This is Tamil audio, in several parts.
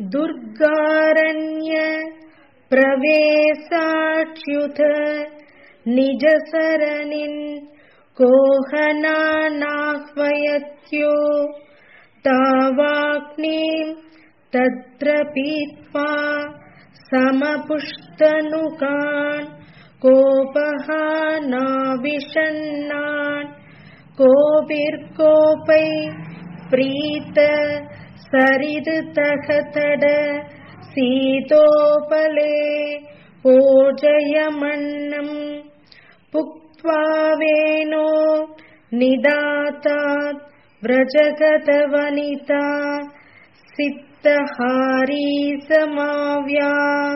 दुर्गारण्य प्रवेशाच्युत निजसरनिन् कोहनानाह्वयत्यो तावाग्निम् तत्र पीत्वा समपुष्टनुकान् कोपः नाविषन्नान् कोपिर्कोपै प्रीत सरिदतखतड सीतोपले ओजयमन्नम् पुक्त्वा वेनो निदातात् व्रजगतवनिता சித்தஹாரி சமாவ்யா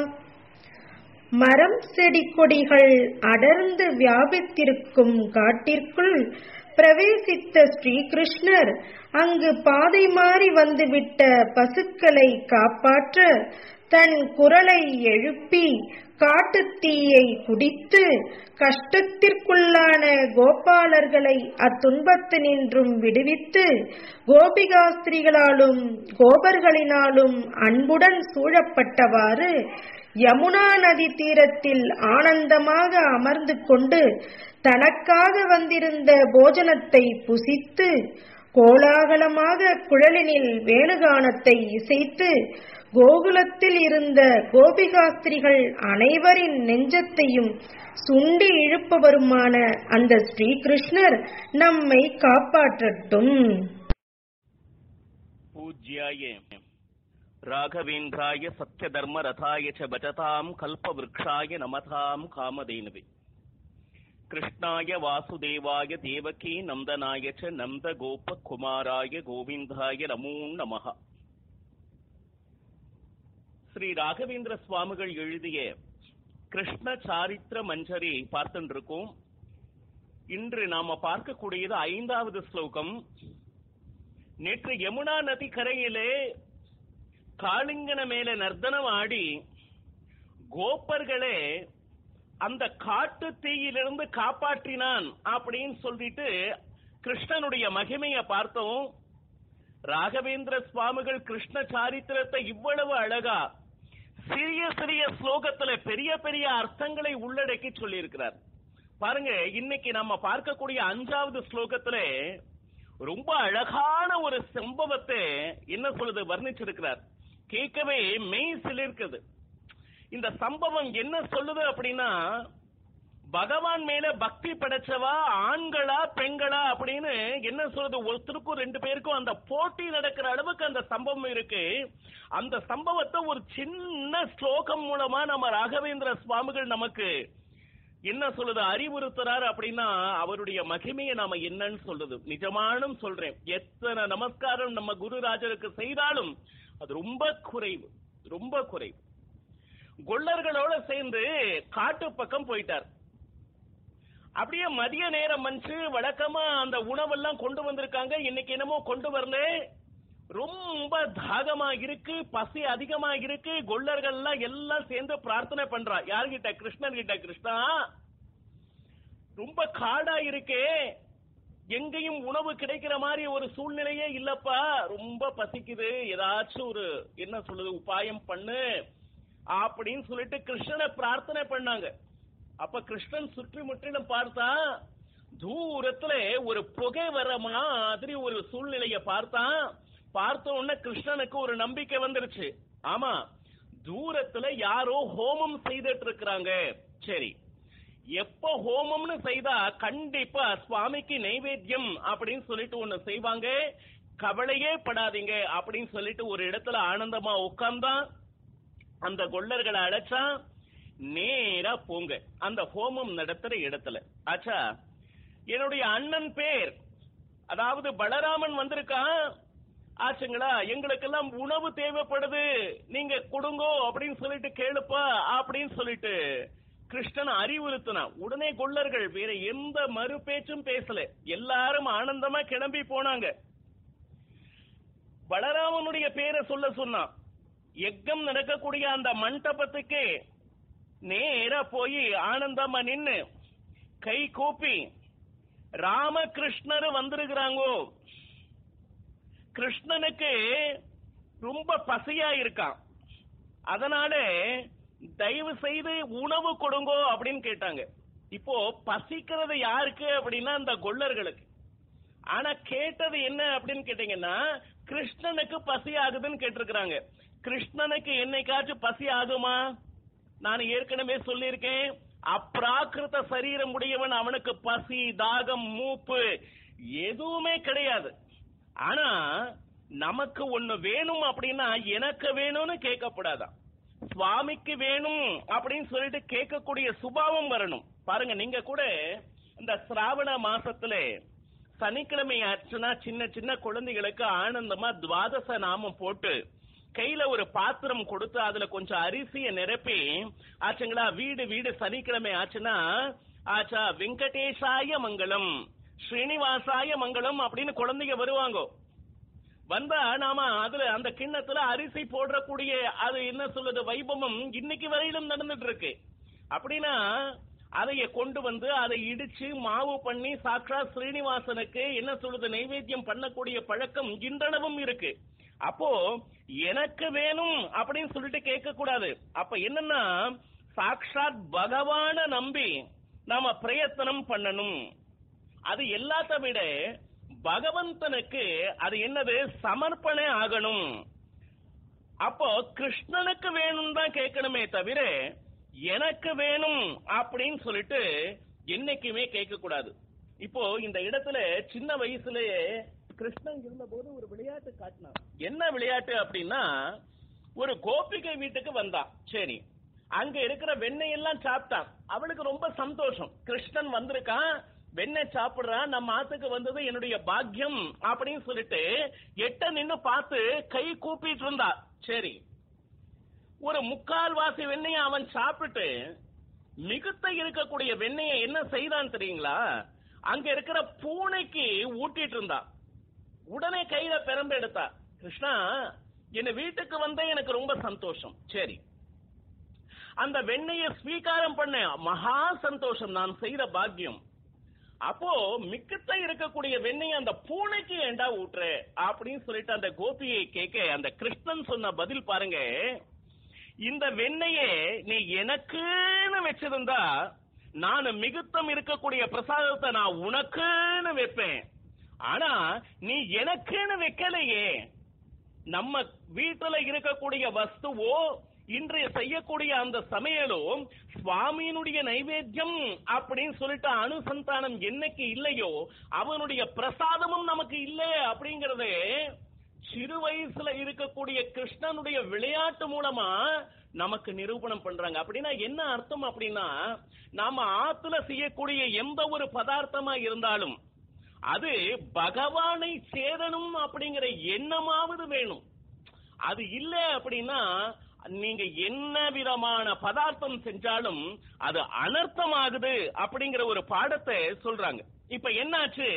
மரம் செடி கொடிகள் அடர்ந்து வியாபித்திருக்கும் காட்டிற்குள் பிரவேசித்த ஸ்ரீகிருஷ்ணர் அங்கு பாதை மாறி வந்துவிட்ட பசுக்களை காப்பாற்ற தன் குரலை எழுப்பி காட்டுத்தீயை குடித்து கஷ்டத்திற்குள்ளான கோபாலர்களை அத்துன்பத்தினின்றும் விடுவித்து கோபிகாஸ்திரிகளாலும் கோபர்களினாலும் அன்புடன் சூழப்பட்டவாறு யமுனா நதி தீரத்தில் ஆனந்தமாக அமர்ந்து கொண்டு தனக்காக வந்திருந்த போஜனத்தை புசித்து கோலாகலமாக குழலினில் வேணுகானத்தை இசைத்து கோகுலத்தில் இருந்த கோபிகாஸ்திரிகள் அனைவரின் நெஞ்சத்தையும் சுண்டி இழுப்பவருமான அந்த ஸ்ரீகிருஷ்ணர் நம்மை காப்பாற்றட்டும் பூஜ்யாய ராகவேந்திராய சத்யதர்ம ரதாய ச பஜதாம் கல்பவ்ருக்ஷாய நமதாம் காமதேனுவே கிருஷ்ணாய வாசுதேவாய தேவகி நந்தனாய ச நந்த கோப குமாராய கோவிந்தாய நமோ நமஹ ஸ்ரீ ராகவேந்திர சுவாமிகள் எழுதிய கிருஷ்ண சாரித்திர மஞ்சரி பார்த்துட்டு இருக்கோம் இன்று நாம பார்க்கக்கூடியது ஐந்தாவது ஸ்லோகம் நேற்று யமுனா நதி கரையிலே காளிங்கன மேல நர்த்தனம் ஆடி கோப்பர்களே அந்த காட்டு தீயிலிருந்து காப்பாற்றினான் அப்படின்னு சொல்லிட்டு கிருஷ்ணனுடைய மகிமைய பார்த்தோம் ராகவேந்திர சுவாமிகள் கிருஷ்ண சாரித்திரத்தை இவ்வளவு அழகா சிறிய சிறிய ஸ்லோகத்துல பெரிய பெரிய அர்த்தங்களை உள்ளடக்கி சொல்லியிருக்கிறார் பாருங்க இன்னைக்கு நம்ம பார்க்கக்கூடிய அஞ்சாவது ஸ்லோகத்துல ரொம்ப அழகான ஒரு சம்பவத்தை என்ன சொல்லுது வர்ணிச்சிருக்கிறார் கேட்கவே மெய் சிலிர்க்குது இந்த சம்பவம் என்ன சொல்லுது அப்படின்னா பகவான் மேல பக்தி படைச்சவா ஆண்களா பெண்களா அப்படின்னு என்ன சொல்றது ஒருத்தருக்கும் ரெண்டு பேருக்கும் அந்த போட்டி நடக்கிற அளவுக்கு அந்த சம்பவம் இருக்கு அந்த சம்பவத்தை ஒரு சின்ன ஸ்லோகம் மூலமா நம்ம ராகவேந்திர சுவாமிகள் நமக்கு என்ன சொல்லுது அறிவுறுத்துறாரு அப்படின்னா அவருடைய மகிமையை நாம என்னன்னு சொல்றது நிஜமானும் சொல்றேன் எத்தனை நமஸ்காரம் நம்ம குருராஜருக்கு செய்தாலும் அது ரொம்ப குறைவு ரொம்ப குறைவு கொள்ளர்களோட சேர்ந்து காட்டு பக்கம் போயிட்டார் அப்படியே மதிய நேரம் மனுச்சு வழக்கமா அந்த உணவெல்லாம் கொண்டு வந்திருக்காங்க இன்னைக்கு என்னமோ கொண்டு வரல ரொம்ப தாகமா இருக்கு பசி அதிகமா இருக்கு கொள்ளர்கள் எல்லாம் எல்லாம் சேர்ந்து பிரார்த்தனை பண்றா யாருகிட்ட கிருஷ்ணன் கிட்ட கிருஷ்ணா ரொம்ப காடா இருக்கே எங்கேயும் உணவு கிடைக்கிற மாதிரி ஒரு சூழ்நிலையே இல்லப்பா ரொம்ப பசிக்குது ஏதாச்சும் ஒரு என்ன சொல்லுது உபாயம் பண்ணு அப்படின்னு சொல்லிட்டு கிருஷ்ணனை பிரார்த்தனை பண்ணாங்க அப்ப கிருஷ்ணன் சுற்றி முற்றிலும் பார்த்தா தூரத்துல ஒரு புகை வர மாதிரி ஒரு சூழ்நிலைய பார்த்தான் பார்த்த உடனே கிருஷ்ணனுக்கு ஒரு நம்பிக்கை வந்துருச்சு ஆமா தூரத்துல யாரோ ஹோமம் செய்துட்டு இருக்கிறாங்க சரி எப்ப ஹோமம்னு செய்தா கண்டிப்பா சுவாமிக்கு நைவேத்தியம் அப்படின்னு சொல்லிட்டு ஒண்ணு செய்வாங்க கவலையே படாதீங்க அப்படின்னு சொல்லிட்டு ஒரு இடத்துல ஆனந்தமா உட்கார்ந்தான் அந்த கொள்ளர்களை அழைச்சான் நேரா போங்க அந்த ஹோமம் நடத்துற இடத்துல ஆச்சா என்னுடைய அண்ணன் பேர் அதாவது பலராமன் வந்திருக்கான் ஆச்சுங்களா எங்களுக்கெல்லாம் உணவு தேவைப்படுது நீங்க கொடுங்கோ அப்படின்னு சொல்லிட்டு கேளுப்பா அப்படின்னு சொல்லிட்டு கிருஷ்ணன் அறிவுறுத்தினான் உடனே கொள்ளர்கள் வேற எந்த மறு பேச்சும் பேசல எல்லாரும் ஆனந்தமா கிளம்பி போனாங்க பலராமனுடைய பேரை சொல்ல சொன்னான் யக்கம் நடக்கக்கூடிய அந்த மண்டபத்துக்கு நேரா போய் ஆனந்தமா நின்னு கை கூப்பி ராமகிருஷ்ணர் வந்திருக்கிறாங்கோ கிருஷ்ணனுக்கு ரொம்ப பசியா இருக்கான் அதனால தயவு செய்து உணவு கொடுங்கோ அப்படின்னு கேட்டாங்க இப்போ பசிக்கிறது யாருக்கு அப்படின்னா அந்த கொள்ளர்களுக்கு ஆனா கேட்டது என்ன அப்படின்னு கேட்டீங்கன்னா கிருஷ்ணனுக்கு பசி ஆகுதுன்னு கேட்டிருக்கிறாங்க கிருஷ்ணனுக்கு என்னைக்காச்சும் பசி ஆகுமா நான் ஏற்கனவே சொல்லியிருக்கேன் அப்ராக்கிருத சரீரம் உடையவன் அவனுக்கு பசி தாகம் மூப்பு எதுவுமே கிடையாது ஆனா நமக்கு ஒண்ணு வேணும் அப்படின்னா எனக்கு வேணும்னு கேட்கக்கூடாதான் சுவாமிக்கு வேணும் அப்படின்னு சொல்லிட்டு கேட்கக்கூடிய சுபாவம் வரணும் பாருங்க நீங்க கூட இந்த சிராவண மாசத்துல சனிக்கிழமை ஆச்சுன்னா சின்ன சின்ன குழந்தைகளுக்கு ஆனந்தமா துவாதச நாமம் போட்டு கையில ஒரு பாத்திரம் கொடுத்து அதுல கொஞ்சம் அரிசியை நிரப்பி ஆச்சுங்களா வீடு வீடு சனிக்கிழமை ஆச்சுன்னா ஆச்சா வெங்கடேசாய மங்களம் ஸ்ரீனிவாசாய மங்களம் அப்படின்னு குழந்தைங்க வருவாங்க வந்தா நாம அதுல அந்த கிண்ணத்துல அரிசி போடக்கூடிய அது என்ன சொல்லுது வைபவம் இன்னைக்கு வரையிலும் நடந்துட்டு இருக்கு அப்படின்னா அதைய கொண்டு வந்து அதை இடிச்சு மாவு பண்ணி சாக்ஷா ஸ்ரீனிவாசனுக்கு என்ன சொல்லுது நைவேத்தியம் பண்ணக்கூடிய பழக்கம் இன்றளவும் இருக்கு அப்போ எனக்கு வேணும் அப்படின்னு சொல்லிட்டு கேட்க கூடாது அப்ப என்னன்னா சாக்ஷாத் பகவான நம்பி நாம பிரயத்தனம் பண்ணணும் அது எல்லாத்த விட பகவந்தனுக்கு அது என்னது சமர்ப்பண ஆகணும் அப்போ கிருஷ்ணனுக்கு வேணும் தான் கேட்கணுமே தவிர எனக்கு வேணும் அப்படின்னு சொல்லிட்டு என்னைக்குமே கேட்க கூடாது இப்போ இந்த இடத்துல சின்ன வயசுலயே கிருஷ்ணன் இருந்த போது ஒரு விளையாட்டு காட்டினான் என்ன விளையாட்டு அப்படின்னா ஒரு கோபிகை வீட்டுக்கு வந்தான் சரி அங்க இருக்கிற வெண்ணெய் எல்லாம் சாப்பிட்டான் அவளுக்கு ரொம்ப சந்தோஷம் கிருஷ்ணன் வந்திருக்கான் வெண்ணெய் சாப்பிடுறான் நம்ம ஆத்துக்கு வந்தது என்னுடைய பாக்கியம் அப்படின்னு சொல்லிட்டு எட்ட நின்னு பார்த்து கை கூப்பிட்டு இருந்தா சரி ஒரு முக்கால்வாசி வெண்ணெயை அவன் சாப்பிட்டு மிகுத்த இருக்கக்கூடிய வெண்ணெயை என்ன செய்தான் தெரியுங்களா அங்க இருக்கிற பூனைக்கு ஊட்டிட்டு இருந்தா உடனே கையில பெரம்பு எடுத்தா கிருஷ்ணா என்ன வீட்டுக்கு வந்தே எனக்கு ரொம்ப சந்தோஷம் சரி அந்த வெண்ணெயை ஸ்வீகாரம் பண்ண மகா சந்தோஷம் நான் செய்த பாக்கியம் அப்போ மிக்கத்த இருக்கக்கூடிய வெண்ணெய் அந்த பூனைக்கு ஏண்டா ஊட்டுற அப்படின்னு சொல்லிட்டு அந்த கோபியை கேட்க அந்த கிருஷ்ணன் சொன்ன பதில் பாருங்க இந்த வெண்ணெயே நீ எனக்குன்னு வச்சிருந்தா நான் மிகுத்தம் இருக்கக்கூடிய பிரசாதத்தை நான் உனக்குன்னு வைப்பேன் ஆனா நீ எனக்குன்னு வைக்கலையே நம்ம வீட்டுல இருக்கக்கூடிய வஸ்துவோ இன்றைய செய்யக்கூடிய அந்த சமையலும் சுவாமியினுடைய நைவேத்தியம் அப்படின்னு சொல்லிட்டு அனுசந்தானம் என்னைக்கு இல்லையோ அவனுடைய பிரசாதமும் நமக்கு இல்லை அப்படிங்கறது சிறு வயசுல இருக்கக்கூடிய கிருஷ்ணனுடைய விளையாட்டு மூலமா நமக்கு நிரூபணம் பண்றாங்க அப்படின்னா என்ன அர்த்தம் அப்படின்னா நாம ஆத்துல செய்யக்கூடிய எந்த ஒரு பதார்த்தமா இருந்தாலும் அது பகவானை சேரணும் அப்படிங்கிற எண்ணமாவது வேணும் அது இல்ல அப்படின்னா நீங்க என்ன விதமான பதார்த்தம் செஞ்சாலும் அது அனர்த்தமாகுது அப்படிங்கிற ஒரு பாடத்தை சொல்றாங்க இப்ப என்னாச்சு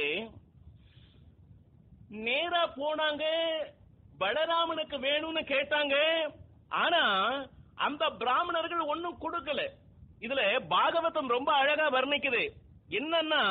நேரா போனாங்க பலராமனுக்கு வேணும்னு கேட்டாங்க ஆனா அந்த பிராமணர்கள் ஒண்ணும் கொடுக்கல இதுல பாகவதம் ரொம்ப அழகா வர்ணிக்குது என்னன்னா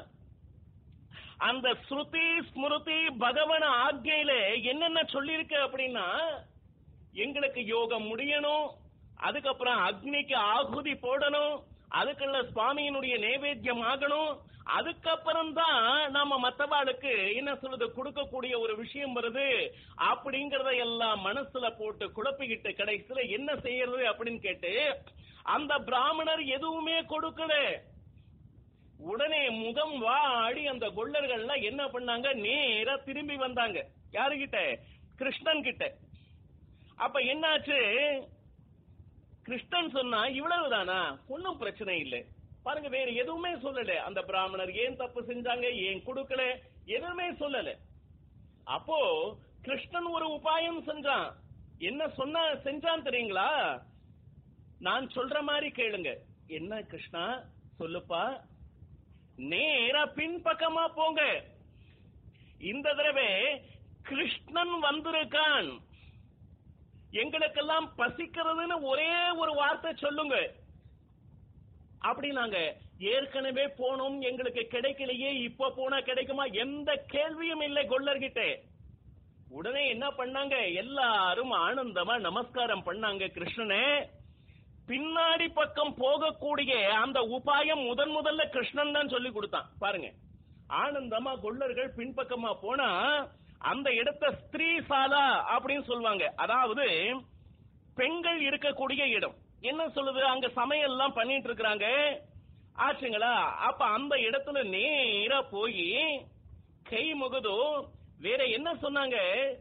அந்த ஸ்ருதி ஸ்மிருதி பகவன ஆக்ஞையில என்னென்ன சொல்லியிருக்கு அப்படின்னா எங்களுக்கு யோகம் முடியணும் அதுக்கப்புறம் அக்னிக்கு ஆகுதி போடணும் அதுக்குள்ள சுவாமியினுடைய நைவேத்தியம் ஆகணும் அதுக்கப்புறம் தான் நாம மத்தவாளுக்கு என்ன சொல்றது கொடுக்கக்கூடிய ஒரு விஷயம் வருது அப்படிங்கறத எல்லாம் மனசுல போட்டு குழப்பிக்கிட்டு கடைசியில என்ன செய்யறது அப்படின்னு கேட்டு அந்த பிராமணர் எதுவுமே கொடுக்கல உடனே முகம் வாடி அந்த கொள்ளர்கள்லாம் என்ன பண்ணாங்க நேரா திரும்பி வந்தாங்க யாருகிட்ட கிருஷ்ணன் கிட்ட அப்ப என்னாச்சு கிருஷ்ணன் சொன்னா இவ்வளவுதானா ஒன்னும் பிரச்சனை இல்லை பாருங்க வேற எதுவுமே சொல்லல அந்த பிராமணர் ஏன் தப்பு செஞ்சாங்க ஏன் கொடுக்கல எதுவுமே சொல்லல அப்போ கிருஷ்ணன் ஒரு உபாயம் செஞ்சான் என்ன சொன்ன செஞ்சான் தெரியுங்களா நான் சொல்ற மாதிரி கேளுங்க என்ன கிருஷ்ணா சொல்லுப்பா நேரா பின்பக்கமா போங்க இந்த தடவை கிருஷ்ணன் வந்திருக்கான் எங்களுக்கெல்லாம் பசிக்கிறதுன்னு ஒரே ஒரு வார்த்தை சொல்லுங்க அப்படி நாங்க ஏற்கனவே போனோம் எங்களுக்கு கிடைக்கலையே இப்ப போனா கிடைக்குமா எந்த கேள்வியும் இல்லை கொள்ளர்கிட்ட உடனே என்ன பண்ணாங்க எல்லாரும் ஆனந்தமா நமஸ்காரம் பண்ணாங்க கிருஷ்ணனே பின்னாடி பக்கம் போகக்கூடிய அந்த உபாயம் முதன் முதல்ல கிருஷ்ணன் தான் சொல்லி கொடுத்தான் பாருங்க ஆனந்தமா கொள்ளர்கள் பின்பக்கமா போனா அந்த இடத்த ஸ்திரீ சாலா அப்படின்னு சொல்லுவாங்க அதாவது பெண்கள் இருக்கக்கூடிய இடம் என்ன சொல்லுது அங்க சமையல் எல்லாம் பண்ணிட்டு இருக்கிறாங்க ஆச்சுங்களா அப்ப அந்த இடத்துல நேரா போய் கை முகதோ வேற என்ன சொன்னாங்க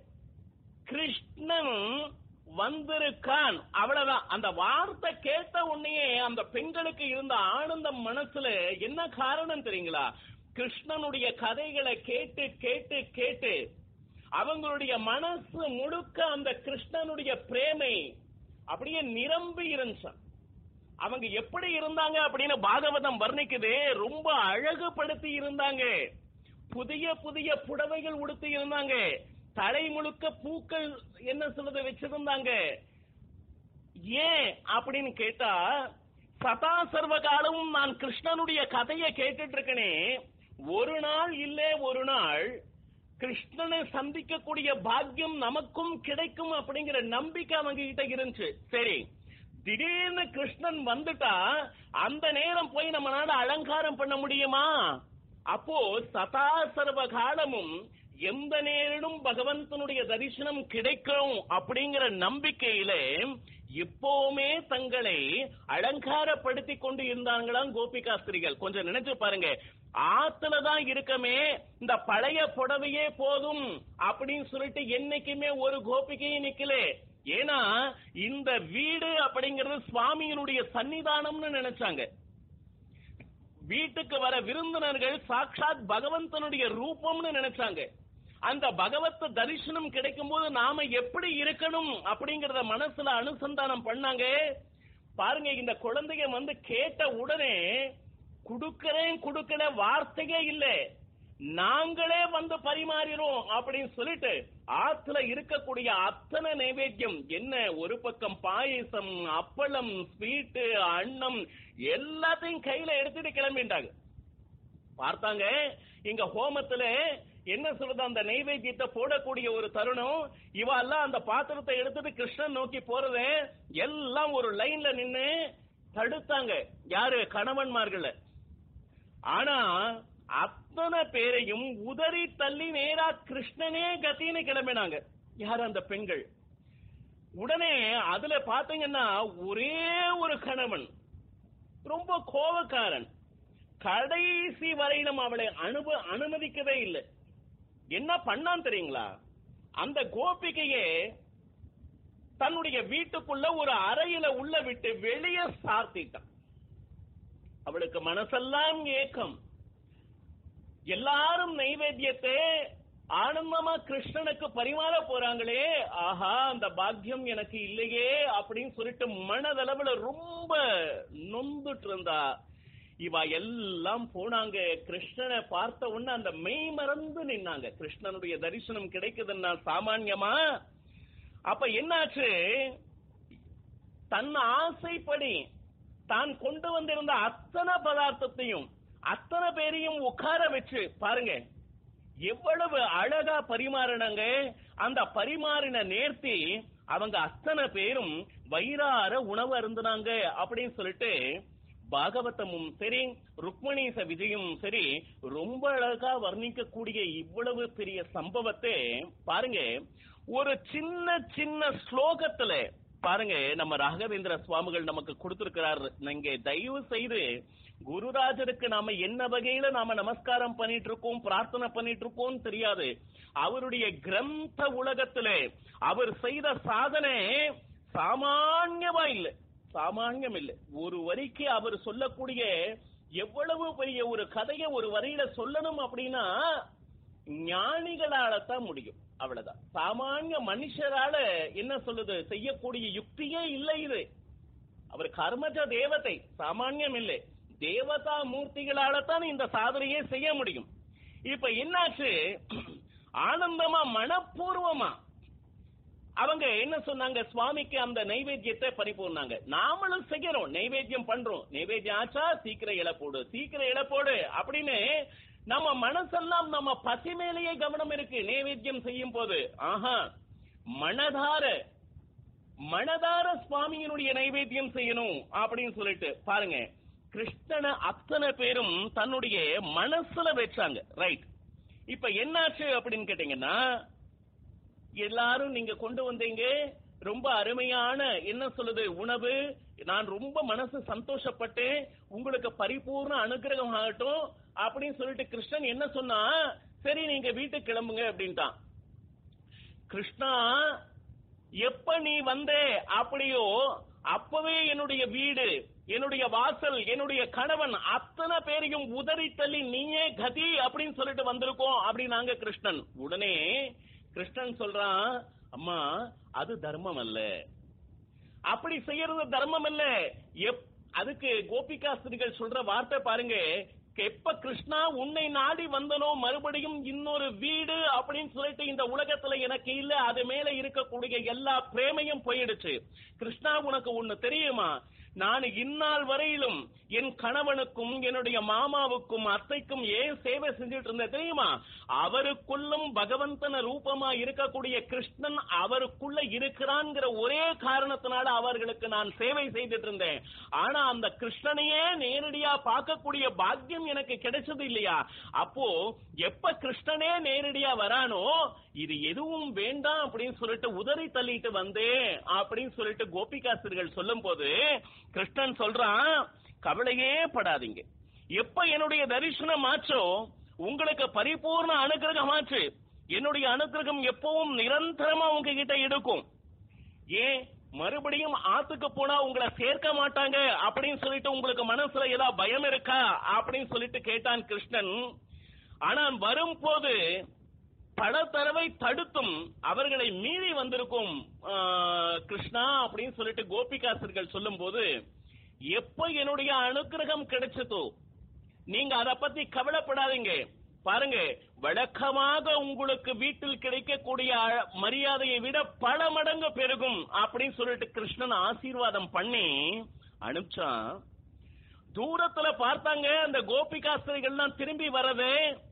கிருஷ்ணன் வந்திருக்கான் அவ்வளவுதான் அந்த வார்த்தை கேட்ட உடனே அந்த பெண்களுக்கு இருந்த ஆனந்தம் மனசுல என்ன காரணம் தெரியுங்களா கிருஷ்ணனுடைய கதைகளை கேட்டு கேட்டு கேட்டு அவங்களுடைய மனசு முழுக்க அந்த கிருஷ்ணனுடைய பிரேமை அப்படியே நிரம்பி இருந்துச்சான் அவங்க எப்படி இருந்தாங்க அப்படின்னு பாகவதம் வர்ணிக்குது ரொம்ப அழகுபடுத்தி இருந்தாங்க புதிய புதிய புடவைகள் உடுத்தி இருந்தாங்க தலை முழுக்க பூக்கள் என்ன சொல்றது வச்சிருந்தாங்க ஏன் அப்படின்னு கேட்டா சதா சர்வ காலமும் நான் கிருஷ்ணனுடைய கதையை கேட்டுட்டு இருக்கனே ஒரு நாள் இல்ல ஒரு நாள் கிருஷ்ணனை சந்திக்கக்கூடிய பாக்கியம் நமக்கும் கிடைக்கும் அப்படிங்கிற நம்பிக்கை அவங்க கிட்ட இருந்துச்சு சரி திடீர்னு கிருஷ்ணன் வந்துட்டா அந்த நேரம் போய் நம்மளால அலங்காரம் பண்ண முடியுமா அப்போ சதா சர்வ காலமும் எந்த நேரிலும் பகவந்தனுடைய தரிசனம் கிடைக்கும் அப்படிங்கிற நம்பிக்கையில எப்பவுமே தங்களை அலங்காரப்படுத்திக் கொண்டு இருந்தாங்களாம் கோபிகாஸ்திரிகள் கொஞ்சம் நினைச்சு பாருங்க ஆத்துல தான் இருக்கமே இந்த பழைய புடவையே போதும் அப்படின்னு சொல்லிட்டு என்னைக்குமே ஒரு கோபிகையும் நிக்கல ஏன்னா இந்த வீடு அப்படிங்கிறது சுவாமியினுடைய சன்னிதானம்னு நினைச்சாங்க வீட்டுக்கு வர விருந்தினர்கள் சாட்சாத் பகவந்தனுடைய ரூபம்னு நினைச்சாங்க அந்த பகவத் தரிசனம் கிடைக்கும் போது நாம எப்படி இருக்கணும் அப்படிங்கறத மனசுல அனுசந்தானம் பண்ணாங்க பாருங்க இந்த குழந்தைங்க வந்து கேட்ட உடனே குடுக்கறேன் குடுக்கற வார்த்தையே இல்ல நாங்களே வந்து பரிமாறிறோம் அப்படின்னு சொல்லிட்டு ஆத்துல இருக்கக்கூடிய அத்தனை நைவேத்தியம் என்ன ஒரு பக்கம் பாயசம் அப்பளம் ஸ்வீட்டு அன்னம் எல்லாத்தையும் கையில எடுத்துட்டு கிளம்பிட்டாங்க பார்த்தாங்க இங்க ஹோமத்துல என்ன சொல்றது அந்த நைவேத்தியத்தை போடக்கூடிய ஒரு தருணம் இவ எல்லாம் அந்த பாத்திரத்தை எடுத்துட்டு கிருஷ்ணன் நோக்கி போறது எல்லாம் ஒரு லைன்ல நின்னு தடுத்தாங்க யாரு கணவன்மார்கள ஆனா அத்தனை பேரையும் உதறி தள்ளி நேரா கிருஷ்ணனே கத்தின்னு கிளம்பினாங்க யார் அந்த பெண்கள் உடனே அதுல பாத்தீங்கன்னா ஒரே ஒரு கணவன் ரொம்ப கோபக்காரன் கடைசி வரையிலும் அவளை அனுப அனுமதிக்கவே இல்லை என்ன பண்ணான் தெரியுங்களா அந்த கோபிகையே தன்னுடைய வீட்டுக்குள்ள ஒரு அறையில உள்ள விட்டு வெளியே சாத்திட்டான் அவளுக்கு மனசெல்லாம் ஏக்கம் எல்லாரும் நைவேத்தியத்தை ஆனந்தமா கிருஷ்ணனுக்கு பரிமாற போறாங்களே ஆஹா அந்த பாக்கியம் எனக்கு இல்லையே அப்படின்னு சொல்லிட்டு மனதளவுல ரொம்ப நொந்துட்டு இருந்தா இவ எல்லாம் போனாங்க கிருஷ்ணனை பார்த்த உடனே அந்த மெய் மறந்து நின்னாங்க கிருஷ்ணனுடைய தரிசனம் கிடைக்குதுன்னா சாமான்யமா அப்ப என்னாச்சு தன் ஆசைப்படி தான் கொண்டு வந்திருந்த அத்தனை பதார்த்தத்தையும் அத்தனை பேரையும் உட்கார வச்சு பாருங்க எவ்வளவு அழகா பரிமாறினாங்க அந்த பரிமாறின நேர்த்தி அவங்க அத்தனை பேரும் வயிறார உணவு அருந்தினாங்க அப்படின்னு சொல்லிட்டு பாகவதமும் சரி ருக்மணீச விஜயும் சரி ரொம்ப அழகா வர்ணிக்கக்கூடிய இவ்வளவு பெரிய சம்பவத்தை பாருங்க ஒரு சின்ன சின்ன ஸ்லோகத்துல பாருங்க நம்ம ராகவேந்திர சுவாமிகள் நமக்கு கொடுத்திருக்கிறார் நீங்க தயவு செய்து குருராஜருக்கு நாம என்ன வகையில நாம நமஸ்காரம் பண்ணிட்டு இருக்கோம் பிரார்த்தனை பண்ணிட்டு இருக்கோம் தெரியாது அவருடைய கிரந்த உலகத்துல அவர் செய்த சாதனை சாமான்யமா இல்லை சாமான்யம் இல்லை ஒரு வரிக்கு அவர் சொல்லக்கூடிய எவ்வளவு பெரிய ஒரு கதையை ஒரு வரியில சொல்லணும் அப்படின்னா ஞானிகளால தான் முடியும் அவ்வளவுதான் சாமானிய மனுஷரால என்ன சொல்லுது செய்யக்கூடிய யுக்தியே இல்லை இது அவர் கர்மஜ தேவதை சாமானியம் இல்லை தேவதா மூர்த்திகளால தான் இந்த சாதனையே செய்ய முடியும் இப்ப என்னாச்சு ஆனந்தமா மனப்பூர்வமா அவங்க என்ன சொன்னாங்க சுவாமிக்கு அந்த நைவேத்தியத்தை பறிப்போனாங்க நாமளும் செய்யறோம் நைவேத்தியம் பண்றோம் நைவேத்தியம் ஆச்சா சீக்கிரம் இழப்போடு சீக்கிரம் இழப்போடு அப்படின்னு நம்ம மனசெல்லாம் நம்ம பசி மேலேயே கவனம் இருக்கு நைவேத்தியம் செய்யும் போது ஆஹா மனதார மனதார சுவாமியினுடைய நைவேத்தியம் செய்யணும் அப்படின்னு சொல்லிட்டு பாருங்க கிருஷ்ணனை அத்தனை பேரும் தன்னுடைய மனசுல வச்சாங்க ரைட் இப்ப என்னாச்சு அப்படின்னு கேட்டீங்கன்னா எல்லாரும் நீங்க கொண்டு வந்தீங்க ரொம்ப அருமையான என்ன சொல்லுது உணவு நான் ரொம்ப மனசு சந்தோஷப்பட்டு உங்களுக்கு பரிபூர்ண அனுகிரகம் ஆகட்டும் அப்படின்னு சொல்லிட்டு கிருஷ்ணன் என்ன சொன்னா சரி நீங்க வீட்டுக்கு கிளம்புங்க அப்படின்ட்டான் கிருஷ்ணா எப்ப நீ வந்தே அப்படியோ அப்பவே என்னுடைய வீடு என்னுடைய வாசல் என்னுடைய கணவன் அத்தனை பேரையும் உதறி தள்ளி நீயே கதி அப்படின்னு சொல்லிட்டு வந்திருக்கோம் அப்படின்னாங்க கிருஷ்ணன் உடனே கிருஷ்ணன் சொல்றான் அம்மா அது தர்மம் அல்ல அப்படி செய்யறது தர்மம் அல்ல எப் அதுக்கு கோபிகாஸ்திரிகள் சொல்ற வார்த்தை பாருங்க எப்ப கிருஷ்ணா உன்னை நாடி வந்தனோ மறுபடியும் இன்னொரு வீடு அப்படின்னு சொல்லிட்டு இந்த உலகத்துல எனக்கு இல்ல அது மேல இருக்கக்கூடிய எல்லா பிரேமையும் போயிடுச்சு கிருஷ்ணா உனக்கு ஒண்ணு தெரியுமா நான் இந்நாள் வரையிலும் என் கணவனுக்கும் என்னுடைய மாமாவுக்கும் அத்தைக்கும் ஏன் சேவை செஞ்சுட்டு இருந்தேன் தெரியுமா அவருக்குள்ளும் பகவந்தன ரூபமா இருக்கக்கூடிய கிருஷ்ணன் அவருக்குள்ள இருக்கிறான்ங்கிற ஒரே காரணத்தினால அவர்களுக்கு நான் சேவை செய்துட்டு இருந்தேன் ஆனா அந்த கிருஷ்ணனையே நேரடியா பார்க்கக்கூடிய பாக்கியம் எனக்கு கிடைச்சது இல்லையா அப்போ எப்ப கிருஷ்ணனே நேரடியா வரானோ இது எதுவும் வேண்டாம் அப்படின்னு சொல்லிட்டு உதறி தள்ளிட்டு வந்தேன் அப்படின்னு சொல்லிட்டு கோபிகாசிரியர்கள் சொல்லும் போது கிருஷ்ணன் சொல்றான் கவலையே படாதீங்க எப்ப என்னுடைய தரிசனம் ஆச்சோ உங்களுக்கு பரிபூர்ண அனுகிரகம் ஆச்சு என்னுடைய அனுகிரகம் எப்பவும் நிரந்தரமா உங்ககிட்ட இருக்கும் ஏன் மறுபடியும் ஆத்துக்கு போனா உங்களை சேர்க்க மாட்டாங்க அப்படின்னு சொல்லிட்டு உங்களுக்கு மனசுல ஏதாவது பயம் இருக்கா அப்படின்னு சொல்லிட்டு கேட்டான் கிருஷ்ணன் ஆனா வரும்போது பல தடவை தடுத்தும் அவர்களை மீறி வந்திருக்கும் ஆ, கிருஷ்ணா அப்படின்னு சொல்லிட்டு கோபிகாசர்கள் சொல்லும் போது எப்ப என்னுடைய அனுக்கிரகம் கிடைச்சதோ நீங்க அத பத்தி கவலைப்படாதீங்க பாருங்க வழக்கமாக உங்களுக்கு வீட்டில் கிடைக்கக்கூடிய அ- மரியாதையை விட பல மடங்கு பெருகும் அப்படின்னு சொல்லிட்டு கிருஷ்ணன் ஆசீர்வாதம் பண்ணி அனுப்பிச்சான் தூரத்துல பார்த்தாங்க அந்த கோபிகாஸ்திரிகள்லாம் திரும்பி வரது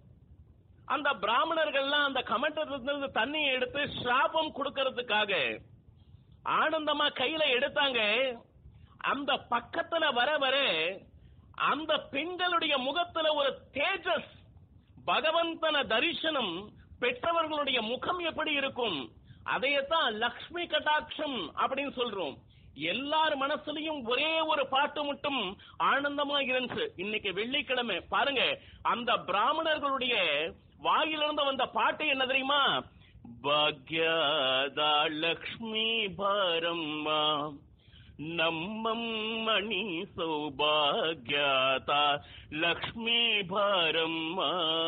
அந்த பிராமணர்கள்லாம் அந்த கமெண்டர்ல இருந்து தண்ணியை எடுத்து சாபம் கொடுக்கறதுக்காக ஆனந்தமா கையில எடுத்தாங்க அந்த பக்கத்துல வர வர அந்த பெண்களுடைய முகத்துல ஒரு தேஜஸ் பகவந்தன தரிசனம் பெற்றவர்களுடைய முகம் எப்படி இருக்கும் அதையத்தான் லக்ஷ்மி கட்டாட்சம் அப்படின்னு சொல்றோம் எல்லார் மனசுலயும் ஒரே ஒரு பாட்டு மட்டும் ஆனந்தமா இருந்துச்சு இன்னைக்கு வெள்ளிக்கிழமை பாருங்க அந்த பிராமணர்களுடைய வாயிலிருந்து வந்த பாட்டு என்ன தெரியுமா பாக்யதா லக்ஷ்மி பரம்மா நம்மம் மணி சௌபாகியதா லக்ஷ்மி பரம்மா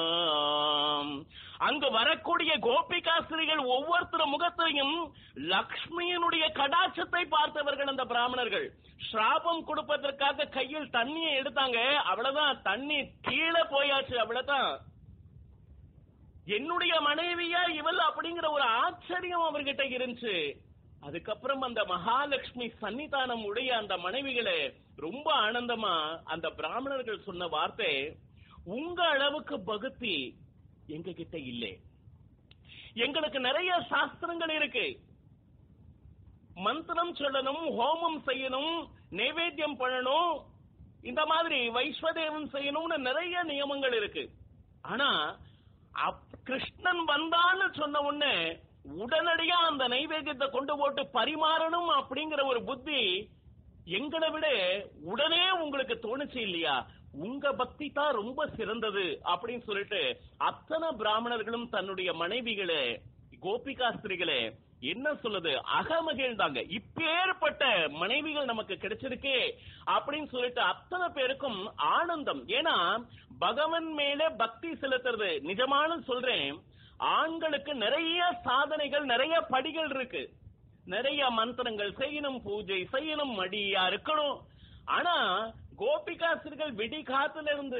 அங்கு வரக்கூடிய கோபிகாஸ்திரிகள் ஒவ்வொருத்தர் முகத்திலையும் லக்ஷ்மியினுடைய கடாட்சத்தை பார்த்தவர்கள் அந்த பிராமணர்கள் ஸ்ராபம் கொடுப்பதற்காக கையில் தண்ணியை எடுத்தாங்க அவ்வளவுதான் தண்ணி கீழே போயாச்சு அவ்வளவுதான் என்னுடைய மனைவியா இவள் அப்படிங்கிற ஒரு ஆச்சரியம் அவர்கிட்ட இருந்துச்சு அதுக்கப்புறம் அந்த மகாலட்சுமி சன்னிதானம் உடைய அந்த மனைவிகளை ரொம்ப ஆனந்தமா அந்த பிராமணர்கள் சொன்ன வார்த்தை உங்க அளவுக்கு பக்தி எங்க கிட்ட இல்லை எங்களுக்கு நிறைய சாஸ்திரங்கள் இருக்கு மந்திரம் சொல்லணும் ஹோமம் செய்யணும் நைவேத்தியம் பண்ணணும் இந்த மாதிரி வைஸ்வதேவம் செய்யணும்னு நிறைய நியமங்கள் இருக்கு ஆனா அப்- கிருஷ்ணன் வந்தான்னு சொன்ன உடனே உடனடியா அந்த நைவேத்தியத்தை கொண்டு போட்டு பரிமாறணும் அப்படிங்கிற ஒரு புத்தி எங்களை விட உடனே உங்களுக்கு தோணுச்சு இல்லையா உங்க பக்தி தான் ரொம்ப சிறந்தது அப்படின்னு சொல்லிட்டு அத்தனை பிராமணர்களும் தன்னுடைய மனைவிகளே கோபிகாஸ்திரிகளே என்ன சொல்லுது அகமகிழ்ந்தாங்க இப்பேற்பட்ட மனைவிகள் நமக்கு கிடைச்சிருக்கே அப்படின்னு சொல்லிட்டு அத்தனை பேருக்கும் ஆனந்தம் ஏன்னா பகவன் மேல பக்தி செலுத்துறது நிஜமான சொல்றேன் ஆண்களுக்கு நிறைய சாதனைகள் நிறைய படிகள் இருக்கு நிறைய மந்திரங்கள் செய்யணும் பூஜை செய்யணும் மடியா இருக்கணும் ஆனா கோபிகாசிர்கள் விடி காத்துல இருந்து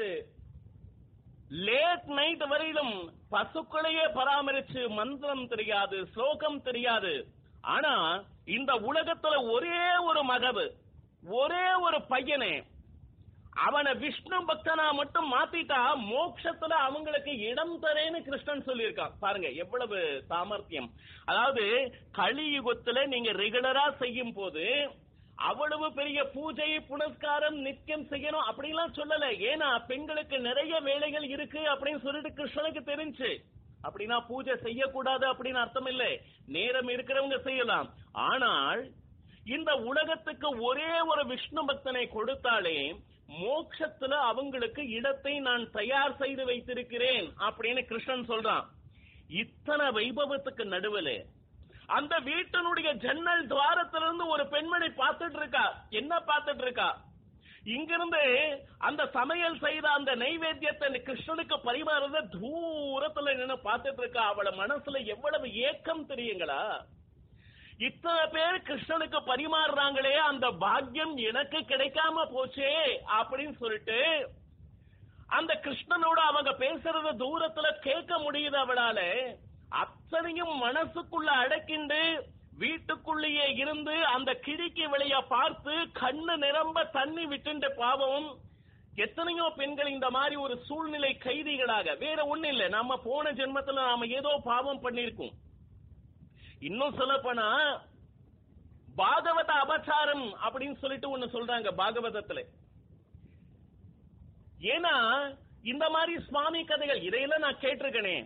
லேட் நைட் வரையிலும் பசுக்களையே பராமரிச்சு மந்திரம் தெரியாது ஸ்லோகம் தெரியாது ஆனா இந்த உலகத்துல ஒரே ஒரு மகவு ஒரே ஒரு பையனே அவனை விஷ்ணு பக்தனா மட்டும் மாத்திட்டா மோட்சத்துல அவங்களுக்கு இடம் தரேன்னு கிருஷ்ணன் சொல்லியிருக்கான் பாருங்க எவ்வளவு சாமர்த்தியம் அதாவது கலியுகத்துல நீங்க ரெகுலரா செய்யும் போது அவ்வளவு பெரிய பூஜை புனஸ்காரம் நித்தியம் செய்யணும் அப்படிலாம் சொல்லல ஏன்னா பெண்களுக்கு நிறைய வேலைகள் இருக்கு அப்படின்னு சொல்லிட்டு கிருஷ்ணனுக்கு தெரிஞ்சு அப்படின்னா பூஜை செய்யக்கூடாது அப்படின்னு அர்த்தம் இல்லை நேரம் இருக்கிறவங்க செய்யலாம் ஆனால் இந்த உலகத்துக்கு ஒரே ஒரு விஷ்ணு பக்தனை கொடுத்தாலே மோட்சத்துல அவங்களுக்கு இடத்தை நான் தயார் செய்து வைத்திருக்கிறேன் அப்படின்னு கிருஷ்ணன் சொல்றான் இத்தனை வைபவத்துக்கு நடுவுல அந்த வீட்டினுடைய ஜன்னல் துவாரத்திலிருந்து ஒரு பெண்மணி பார்த்துட்டு இருக்கா என்ன பார்த்துட்டு இருக்கா இங்கிருந்து அந்த சமையல் செய்த அந்த நைவேத்தியத்தை கிருஷ்ணனுக்கு பரிமாறத தூரத்துல நின்னு பார்த்துட்டு இருக்கா அவள மனசுல எவ்வளவு ஏக்கம் தெரியுங்களா இத்தனை பேர் கிருஷ்ணனுக்கு பரிமாறுறாங்களே அந்த பாக்கியம் எனக்கு கிடைக்காம போச்சே அப்படின்னு சொல்லிட்டு அந்த கிருஷ்ணனோட அவங்க பேசுறத தூரத்துல கேட்க முடியுது அவளால அத்தனையும் மனசுக்குள்ள அடக்கிண்டு வீட்டுக்குள்ளேயே இருந்து அந்த கிழிக்கு வெளிய பார்த்து கண்ணு நிரம்ப தண்ணி விட்டுண்ட பாவம் எத்தனையோ பெண்கள் இந்த மாதிரி ஒரு சூழ்நிலை கைதிகளாக வேற ஒண்ணு இல்ல நம்ம போன ஜென்மத்துல நாம ஏதோ பாவம் பண்ணிருக்கோம் இன்னும் சொல்ல போனா பாகவத அபச்சாரம் அப்படின்னு சொல்லிட்டு ஒண்ணு சொல்றாங்க பாகவதத்துல ஏன்னா இந்த மாதிரி சுவாமி கதைகள் இதையெல்லாம் நான் கேட்டிருக்கேனே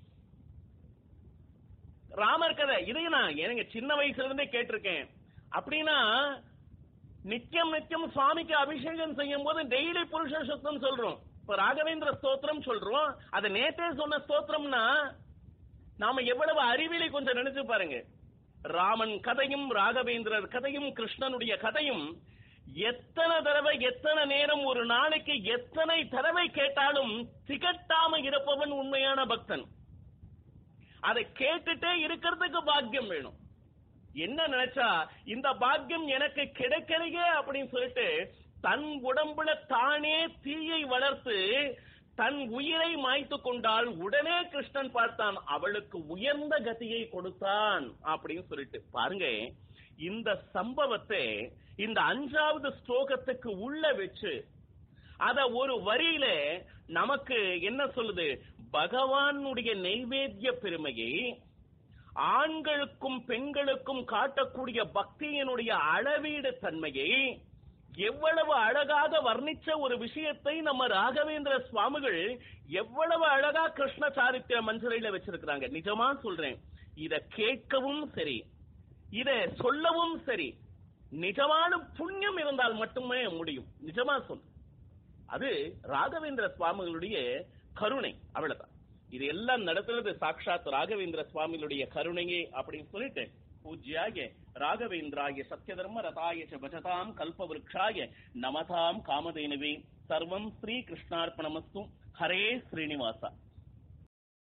ராமர் கதை இதையும் நான் எனக்கு சின்ன வயசுல இருந்தே கேட்டிருக்கேன் அப்படின்னா நித்தியம் நித்தியம் சுவாமிக்கு அபிஷேகம் செய்யும் போது டெய்லி புருஷ சுத்தம் சொல்றோம் இப்ப ராகவேந்திர ஸ்தோத்திரம் சொல்றோம் அது நேத்தே சொன்ன ஸ்தோத்திரம்னா நாம எவ்வளவு அறிவிலை கொஞ்சம் நினைச்சு பாருங்க ராமன் கதையும் ராகவேந்திரர் கதையும் கிருஷ்ணனுடைய கதையும் எத்தனை தடவை எத்தனை நேரம் ஒரு நாளைக்கு எத்தனை தடவை கேட்டாலும் திகட்டாம இருப்பவன் உண்மையான பக்தன் அதை கேட்டுட்டே இருக்கிறதுக்கு பாக்கியம் வேணும் என்ன நினைச்சா இந்த பாக்கியம் எனக்கு கிடைக்கலையே அப்படின்னு சொல்லிட்டு தன் உடம்புல தானே தீயை வளர்த்து தன் உயிரை மாய்த்து கொண்டால் உடனே கிருஷ்ணன் பார்த்தான் அவளுக்கு உயர்ந்த கதியை கொடுத்தான் அப்படின்னு சொல்லிட்டு பாருங்க இந்த சம்பவத்தை இந்த அஞ்சாவது ஸ்லோகத்துக்கு உள்ள வச்சு அத ஒரு வரியில நமக்கு என்ன சொல்லுது பகவானுடைய நைவேத்திய பெருமையை ஆண்களுக்கும் பெண்களுக்கும் காட்டக்கூடிய பக்தியினுடைய அளவீடு தன்மையை எவ்வளவு அழகாக வர்ணிச்ச ஒரு விஷயத்தை நம்ம ராகவேந்திர சுவாமிகள் எவ்வளவு அழகா கிருஷ்ண சாரித்திர மஞ்சளையில வச்சிருக்கிறாங்க நிஜமா சொல்றேன் இத கேட்கவும் சரி இத சொல்லவும் சரி நிஜமான புண்ணியம் இருந்தால் மட்டுமே முடியும் நிஜமா சொல் அது ராகவேந்திர சுவாமிகளுடைய கருணை அவ்வளவுதான் இது எல்லாம் நடத்துறது சாட்சாத் ராகவேந்திர சுவாமிகளுடைய கருணையே அப்படின்னு சொல்லிட்டு பூஜ்யாய ராகவேந்திராய சத்யதர்ம ரதாய ச பஜதாம் கல்பவருஷாய நமதாம் காமதேனுவே சர்வம் ஸ்ரீ கிருஷ்ணார்ப்பணமஸ்து ஹரே ஸ்ரீனிவாசா